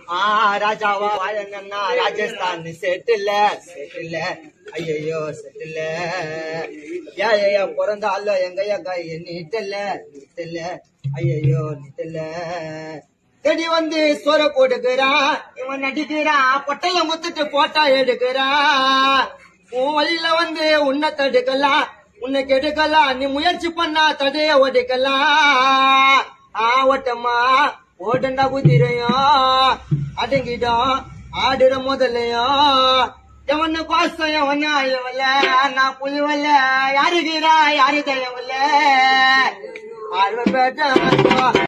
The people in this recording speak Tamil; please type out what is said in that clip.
ஆ ராஜாவா வாழணும்னா ராஜஸ்தான் செட்டில் செட்டில் ஐயோ செட்டில் ஏழையா பிறந்தாலும் எங்க எங்க நீட்டல நீட்டல ஐயோ நீட்டல தேடி வந்து சோற போட்டுக்கிறான் இவன் நடிக்கிறான் பொட்டைய முத்துட்டு போட்டா எடுக்கிறான் உன் வழியில வந்து உன்னை தடுக்கலாம் உன்னை கெடுக்கலாம் நீ முயற்சி பண்ணா தடைய ஒடுக்கலாம் ஆ ஓட்டமா ஓட்டண்டா குதிரையும் அடங்கிடும் ஆடுற முதலையும் எவனு பாசம் எவனா இவல நான் புலிவல்ல யாருக்கிறா யாரு தயவல்ல ஆர்வ பேட்ட